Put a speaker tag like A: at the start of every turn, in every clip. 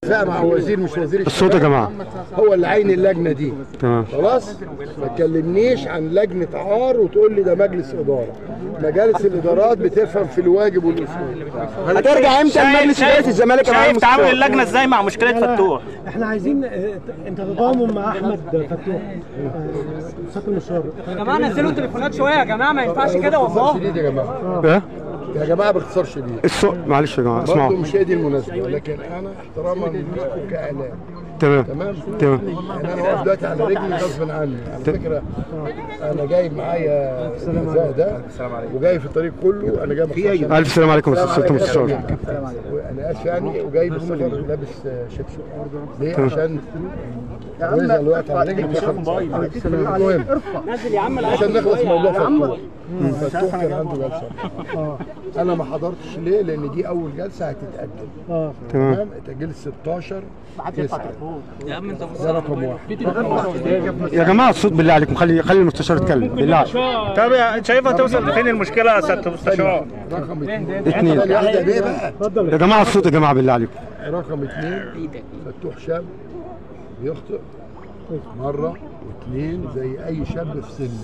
A: اتفاق مع وزير مش وزير
B: الصوت يا جماعه
A: هو اللي عين اللجنه دي
B: تمام
A: خلاص ما تكلمنيش عن لجنه عار وتقول لي ده مجلس اداره مجالس الادارات بتفهم في الواجب والاصول
C: هترجع امتى لمجلس اداره الزمالك يا معلم
D: شايف تعامل
C: مستشار؟
D: اللجنه ازاي مع مشكله فتوح
E: احنا عايزين اه، انت تضامن مع احمد فتوح اه، سياده المستشار
F: يا جماعه نزلوا التليفونات شويه يا جماعه ما ينفعش كده
A: باختصار
F: والله
A: شديد يا جماعه
B: ايه
A: يا جماعه باختصار شديد
B: الصوت معلش يا جماعه
A: برضه
B: اسمعوا
A: مش هي دي المناسبه لكن انا احتراما ليكم كاعلام
B: تمام
A: تمام
B: تمام
A: يعني انا واقف دلوقتي على رجلي غصب عني على فكره انا جايب معايا الغذاء ده وجاي في الطريق كله انا جايب في
B: الف سلام عليكم يا سياده المستشار
A: انا اسف يعني وجاي بالسفر لابس شبشب ليه عشان نزل الوقت على رجلي المهم
F: نزل يا عم
A: عشان نخلص موضوع فتوح فتوح كان عنده جلسه انا ما حضرتش ليه لان دي اول جلسه هتتاجل
E: اه
B: تمام
A: تمام اتاجلت 16 9
F: يا عم انت
A: ده رقم واحد
B: يا جماعه الصوت بالله عليكم خلي خلي المستشار يتكلم بالله عليكم
D: طب يا- شايفها توصل لفين المشكله يا سياده المستشار
A: رقم اثنين
B: اتنين.
A: ثانية واحدة ليه بقى؟
B: يا جماعه الصوت يا جماعه بالله عليكم
A: رقم اثنين فتوح شاب بيخطئ مرة واثنين زي أي شاب في سنه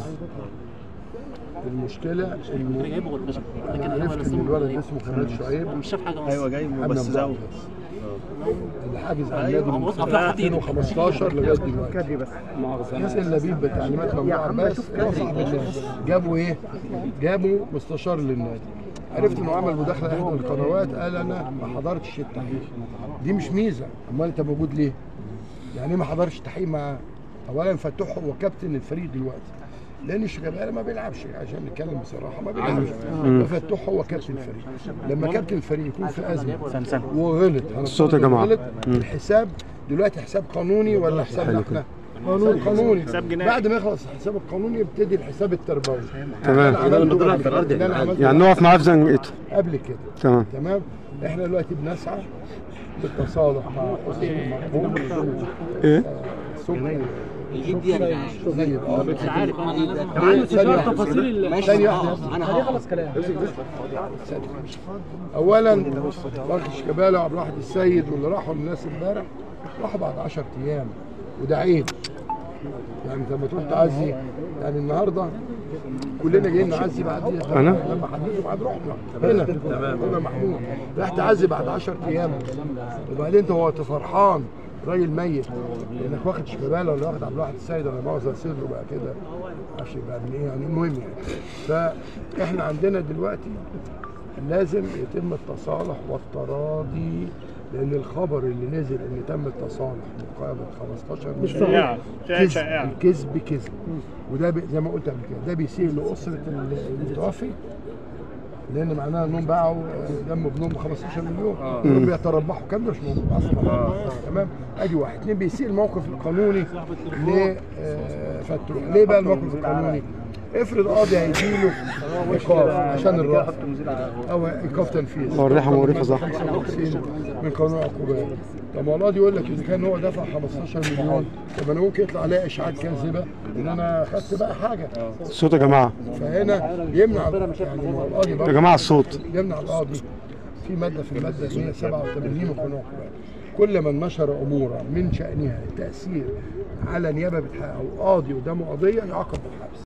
A: المشكلة إنه أنا عرفت إن الولد اسمه خالد شعيب
F: مش شاف حاجه
D: ايوه جاي
A: حمام
D: بس
A: بعض
D: زود
A: اللي حاجز على النادي من سنة 2015 لغاية دلوقتي يسأل لبيب بتعليمات ممنوع عباس هو صاحب النادي جابوا إيه؟ جابوا مستشار للنادي عرفت انه عمل مداخله احدى القنوات قال انا ما حضرتش التحقيق دي مش ميزه امال انت موجود ليه؟ يعني ايه ما حضرش التحقيق مع اولا فتوح هو كابتن الفريق دلوقتي لان شيكابالا ما بيلعبش عشان نتكلم بصراحه ما بيلعبش ففتوح هو كابتن الفريق لما كابتن الفريق يكون في ازمه وغلط
B: الصوت يا جماعة.
A: غلط الحساب دلوقتي حساب قانوني ولا حساب احنا؟ قانوني قانوني
D: حساب جنائي.
A: بعد ما يخلص الحساب القانوني يبتدي الحساب التربوي
B: تمام.
A: أنا عملته قبل كده. أنا عملته
B: يعني نقف معاه في زنقته
A: قبل كده
B: تمام
A: تمام احنا دلوقتي بنسعى بالتصالح مع اسر المرحوم
B: ايه
A: صبحي
F: يجيب دي يا جدعان
A: زي اه
F: مش عارف انا
A: ثانية واحدة. ثانية واحدة
F: انا
E: خلص كلام
A: اولا الاخ شيكابالا وعبد الواحد السيد واللي راحوا للناس امبارح راحوا بعد 10 ايام وده عيب يعني انت لما تروح تعزي يعني النهارده كلنا جايين نعزي بعد
B: أنا؟
A: لما حددوا بعد رحنا هنا هنا محمود راح تعزي بعد 10 ايام وبعدين انت هو فرحان راجل ميت انك واخد شيكابالا ولا واخد عبد الواحد السيد ولا مؤاخذه صدره بقى كده معرفش يبقى من ايه يعني المهم يعني فاحنا عندنا دلوقتي لازم يتم التصالح والتراضي لان الخبر اللي نزل ان تم التصالح مقابل 15 مش
D: شائعة. شائعة.
A: كذب
D: شائعة.
A: الكذب كذب وده بي زي ما قلت قبل كده ده بيسيء لاسره المتوفي لان معناها انهم باعوا آه، دم ابنهم ب 15 مليون دول بيتربحوا كام ده مش موجود اصلا تمام ادي واحد اثنين بيسيء الموقف القانوني لفتوح ليه بقى الموقف القانوني؟ افرض قاضي هيديله ايقاف عشان الرفض او ايقاف تنفيذ
B: هو الريحه مقرفه صح
A: 55 من قانون العقوبات طب ما هو القاضي يقول لك اذا كان هو دفع 15 مليون طب انا ممكن يطلع عليا اشاعات كاذبه ان انا خدت بقى حاجه
B: الصوت يا جماعه
A: فهنا يمنع يعني ما هو القاضي
B: يا
A: برضه
B: جماعه الصوت
A: يمنع القاضي في ماده في الماده 187 من قانون العقوبات كل من نشر امورا من شانها التاثير على نيابه بتحقق او قاضي قدامه قضيه يعاقب بالحبس